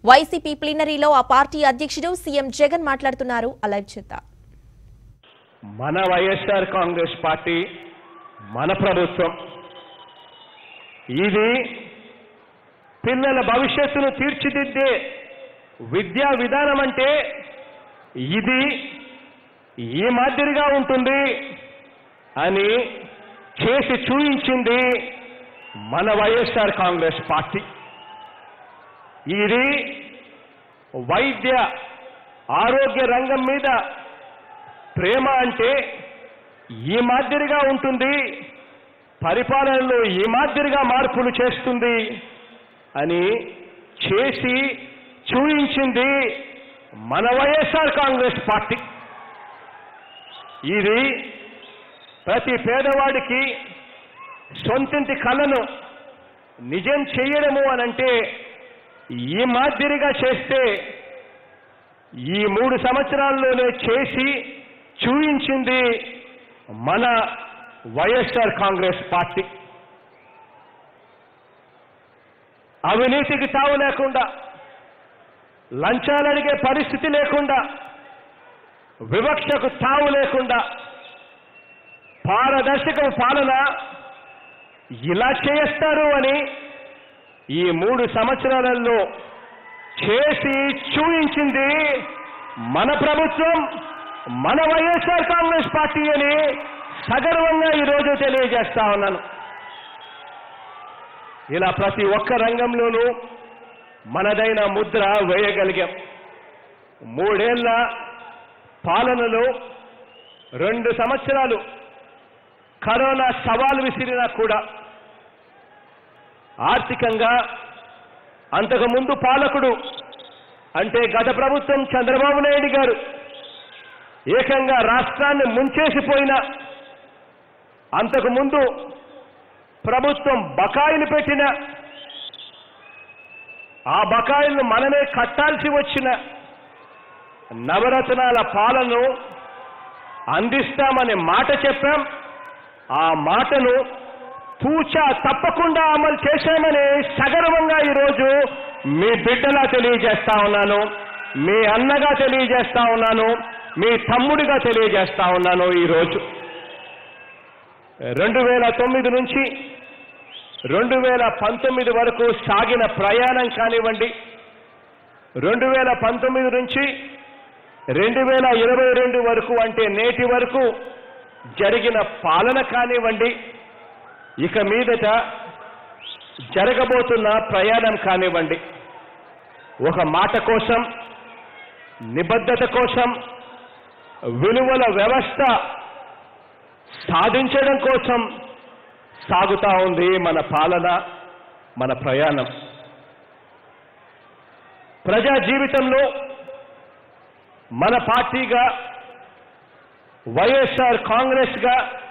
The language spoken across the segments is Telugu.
వైసీపీ ప్లీనరీలో ఆ పార్టీ అధ్యక్షుడు సీఎం జగన్ మాట్లాడుతున్నారు అలైవ్ చేద్దాం మన వైఎస్ఆర్ కాంగ్రెస్ పార్టీ మన ప్రభుత్వం ఇది పిల్లల భవిష్యత్తును తీర్చిదిద్దే విద్యా విధానం అంటే ఇది ఈ మాదిరిగా ఉంటుంది అని చేసి చూయించింది మన వైఎస్ఆర్ కాంగ్రెస్ పార్టీ ఇది వైద్య ఆరోగ్య రంగం మీద ప్రేమ అంటే ఈ మాదిరిగా ఉంటుంది పరిపాలనలో ఈ మాదిరిగా మార్పులు చేస్తుంది అని చేసి చూయించింది మన వైఎస్ఆర్ కాంగ్రెస్ పార్టీ ఇది ప్రతి పేదవాడికి సొంతింటి కళను నిజం చేయడము అనంటే ఈ మాదిరిగా చేస్తే ఈ మూడు సంవత్సరాల్లోనే చేసి చూయించింది మన వైఎస్ఆర్ కాంగ్రెస్ పార్టీ అవినీతికి తావు లేకుండా లంచాలు అడిగే పరిస్థితి లేకుండా వివక్షకు తావు లేకుండా పారదర్శక పాలన ఇలా చేస్తారు అని ఈ మూడు సంవత్సరాలలో చేసి చూయించింది మన ప్రభుత్వం మన వైఎస్ఆర్ కాంగ్రెస్ పార్టీ అని సగర్వంగా ఈరోజు తెలియజేస్తా ఉన్నాను ఇలా ప్రతి ఒక్క రంగంలోనూ మనదైన ముద్ర వేయగలిగాం మూడేళ్ల పాలనలో రెండు సంవత్సరాలు కరోనా సవాలు విసిరినా కూడా ఆర్థికంగా అంతకుముందు పాలకుడు అంటే గత ప్రభుత్వం చంద్రబాబు నాయుడు గారు ఏకంగా రాష్ట్రాన్ని ముంచేసిపోయిన అంతకుముందు ప్రభుత్వం బకాయిలు పెట్టిన ఆ బకాయిలను మనమే కట్టాల్సి వచ్చిన నవరత్నాల పాలనను అందిస్తామనే మాట చెప్పాం ఆ మాటను తూచా తప్పకుండా అమలు చేశామని సగర్వంగా ఈరోజు మీ బిడ్డలా తెలియజేస్తా ఉన్నాను మీ అన్నగా తెలియజేస్తా ఉన్నాను మీ తమ్ముడిగా తెలియజేస్తా ఉన్నాను ఈరోజు రెండు వేల తొమ్మిది నుంచి రెండు వేల పంతొమ్మిది వరకు సాగిన ప్రయాణం కానివ్వండి రెండు వేల పంతొమ్మిది నుంచి రెండు వేల ఇరవై రెండు వరకు అంటే నేటి వరకు జరిగిన పాలన కానివ్వండి ఇక మీదట జరగబోతున్న ప్రయాణం కానివ్వండి ఒక మాట కోసం నిబద్ధత కోసం విలువల వ్యవస్థ సాధించడం కోసం సాగుతా ఉంది మన పాలన మన ప్రయాణం ప్రజా జీవితంలో మన పార్టీగా వైఎస్ఆర్ కాంగ్రెస్గా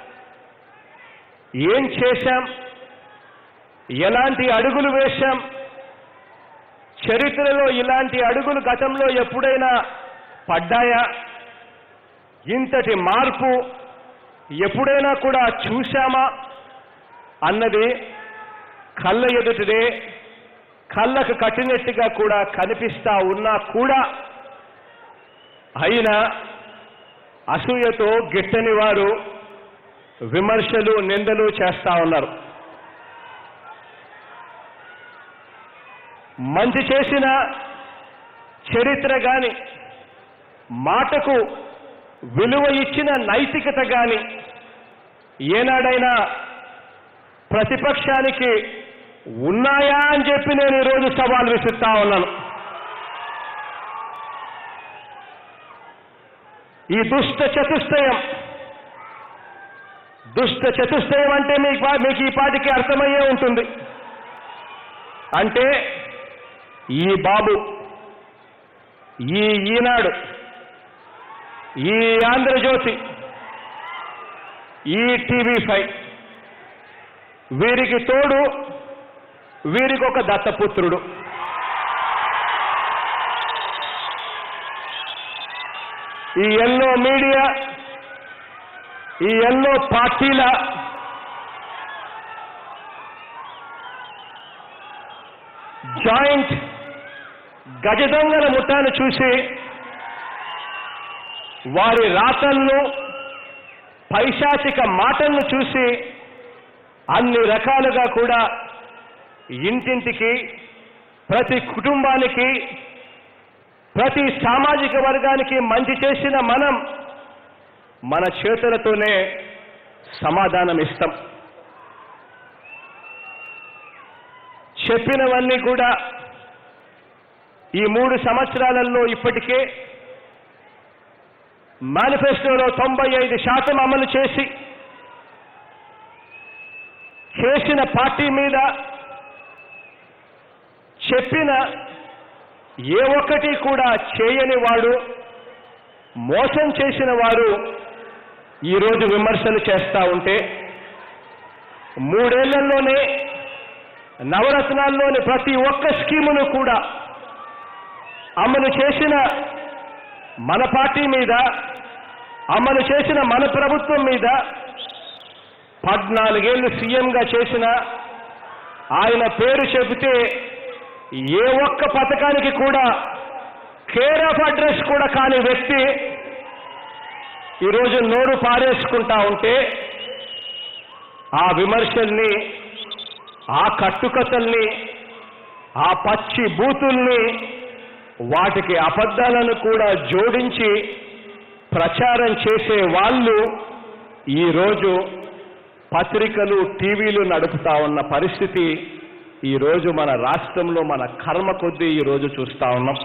ఏం చేశాం ఎలాంటి అడుగులు వేశాం చరిత్రలో ఇలాంటి అడుగులు గతంలో ఎప్పుడైనా పడ్డాయా ఇంతటి మార్పు ఎప్పుడైనా కూడా చూశామా అన్నది కళ్ళ ఎదుటిదే కళ్ళకు కట్టినట్టుగా కూడా కనిపిస్తా ఉన్నా కూడా అయినా అసూయతో గిట్టని వారు విమర్శలు నిందలు చేస్తా ఉన్నారు మంచి చేసిన చరిత్ర గాని మాటకు విలువ ఇచ్చిన నైతికత గాని ఏనాడైనా ప్రతిపక్షానికి ఉన్నాయా అని చెప్పి నేను ఈరోజు సవాల్ విసురుతా ఉన్నాను ఈ దుష్ట చతుష్టయం దుష్ట చతుష్టయం అంటే మీకు పా- మీకు ఈ పాటికి అర్థమయ్యే ఉంటుంది అంటే ఈ బాబు ఈ ఈనాడు ఈ ఆంధ్రజ్యోతి ఈ టీవీ ఫైవ్ వీరికి తోడు వీరికి ఒక దత్తపుత్రుడు ఈ ఎల్లో మీడియా ఈ ఎల్లో పార్టీల జాయింట్ గజ దొంగల ముఠాను చూసి వారి రాతలను పైశాచిక మాటలను చూసి అన్ని రకాలుగా కూడా ఇంటింటికి ప్రతి కుటుంబానికి ప్రతి సామాజిక వర్గానికి మంచి చేసిన మనం మన చేతులతోనే సమాధానం ఇస్తాం చెప్పినవన్నీ కూడా ఈ మూడు సంవత్సరాలలో ఇప్పటికే మేనిఫెస్టోలో తొంభై ఐదు శాతం అమలు చేసి చేసిన పార్టీ మీద చెప్పిన ఏ ఒక్కటి కూడా చేయని వాడు మోసం చేసిన వారు ఈరోజు విమర్శలు చేస్తూ ఉంటే మూడేళ్లలోనే నవరత్నాల్లోని ప్రతి ఒక్క స్కీమును కూడా అమలు చేసిన మన పార్టీ మీద అమలు చేసిన మన ప్రభుత్వం మీద పద్నాలుగేళ్లు సీఎంగా చేసిన ఆయన పేరు చెబితే ఏ ఒక్క పథకానికి కూడా కేర్ ఆఫ్ అడ్రస్ కూడా కాని వ్యక్తి ఈరోజు నోరు పారేసుకుంటా ఉంటే ఆ విమర్శల్ని ఆ కట్టుకథల్ని ఆ పచ్చి బూతుల్ని వాటికి అబద్ధాలను కూడా జోడించి ప్రచారం చేసే వాళ్ళు ఈరోజు పత్రికలు టీవీలు నడుపుతా ఉన్న పరిస్థితి ఈరోజు మన రాష్ట్రంలో మన కర్మ కొద్దీ ఈరోజు చూస్తా ఉన్నాం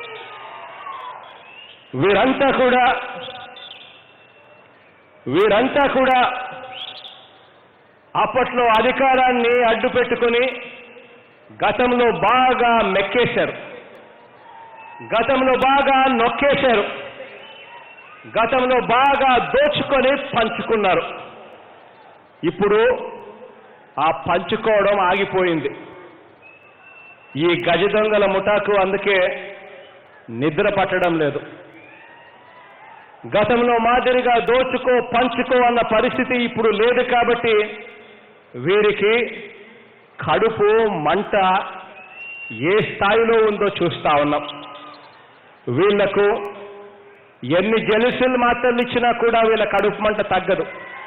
వీరంతా కూడా వీరంతా కూడా అప్పట్లో అధికారాన్ని అడ్డు పెట్టుకుని గతంలో బాగా మెక్కేశారు గతంలో బాగా నొక్కేశారు గతంలో బాగా దోచుకొని పంచుకున్నారు ఇప్పుడు ఆ పంచుకోవడం ఆగిపోయింది ఈ గజ దొంగల ముఠాకు అందుకే నిద్ర పట్టడం లేదు గతంలో మాదిరిగా దోచుకో పంచుకో అన్న పరిస్థితి ఇప్పుడు లేదు కాబట్టి వీరికి కడుపు మంట ఏ స్థాయిలో ఉందో చూస్తా ఉన్నాం వీళ్లకు ఎన్ని జలుసులు మాత్రలు ఇచ్చినా కూడా వీళ్ళ కడుపు మంట తగ్గదు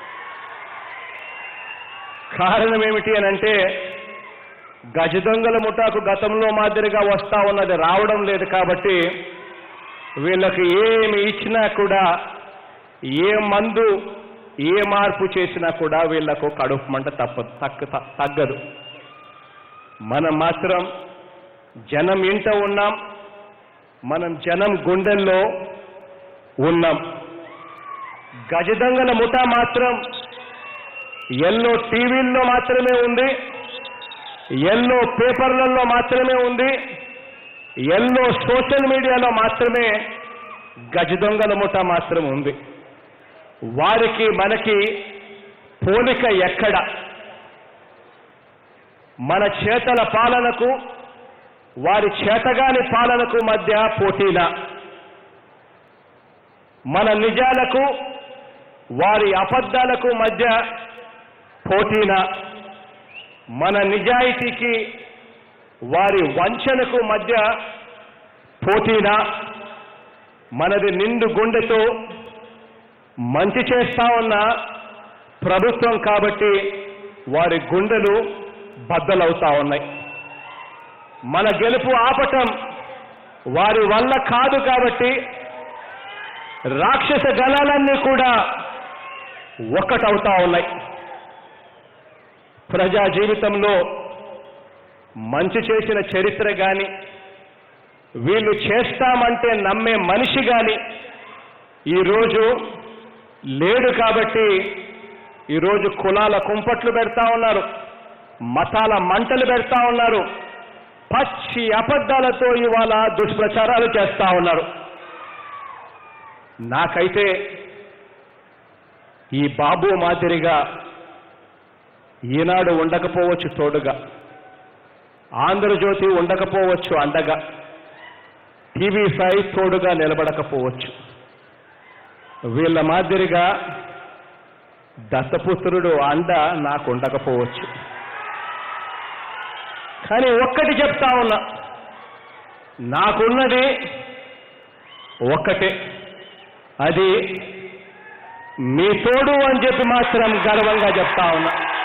కారణం ఏమిటి అని అంటే గజ దొంగల ముఠాకు గతంలో మాదిరిగా వస్తా ఉన్నది రావడం లేదు కాబట్టి వీళ్ళకి ఏమి ఇచ్చినా కూడా ఏ మందు ఏ మార్పు చేసినా కూడా వీళ్లకు కడుపు మంట తప్ప తక్క త- తగ్గదు మనం మాత్రం జనం ఇంట ఉన్నాం మనం జనం గుండెల్లో ఉన్నాం గజదంగల ముఠా మాత్రం ఎల్లో టీవీల్లో మాత్రమే ఉంది ఎల్లో పేపర్లలో మాత్రమే ఉంది ఎల్లో సోషల్ మీడియాలో మాత్రమే గజ దొంగల ముఠ మాత్రం ఉంది వారికి మనకి పోలిక ఎక్కడ మన చేతల పాలనకు వారి చేతగాని పాలనకు మధ్య పోటీనా మన నిజాలకు వారి అబద్ధాలకు మధ్య పోటీనా మన నిజాయితీకి వారి వంచనకు మధ్య పోటీనా మనది నిండు గుండెతో మంచి చేస్తా ఉన్న ప్రభుత్వం కాబట్టి వారి గుండెలు బద్దలవుతా ఉన్నాయి మన గెలుపు ఆపటం వారి వల్ల కాదు కాబట్టి రాక్షస గణాలన్నీ కూడా ఒక్కటవుతా ఉన్నాయి ప్రజా జీవితంలో మంచి చేసిన చరిత్ర గాని వీళ్ళు చేస్తామంటే నమ్మే మనిషి గాని ఈరోజు లేడు కాబట్టి ఈరోజు కులాల కుంపట్లు పెడతా ఉన్నారు మతాల మంటలు పెడతా ఉన్నారు పచ్చి అబద్ధాలతో ఇవాళ దుష్ప్రచారాలు చేస్తా ఉన్నారు నాకైతే ఈ బాబు మాదిరిగా ఈనాడు ఉండకపోవచ్చు తోడుగా ఆంధ్రజ్యోతి ఉండకపోవచ్చు అండగా టీవీ ఫైవ్ తోడుగా నిలబడకపోవచ్చు వీళ్ళ మాదిరిగా దత్తపుత్రుడు అండ నాకు ఉండకపోవచ్చు కానీ ఒక్కటి చెప్తా ఉన్నా నాకున్నది ఒక్కటే అది మీ తోడు అని చెప్పి మాత్రం గర్వంగా చెప్తా ఉన్నా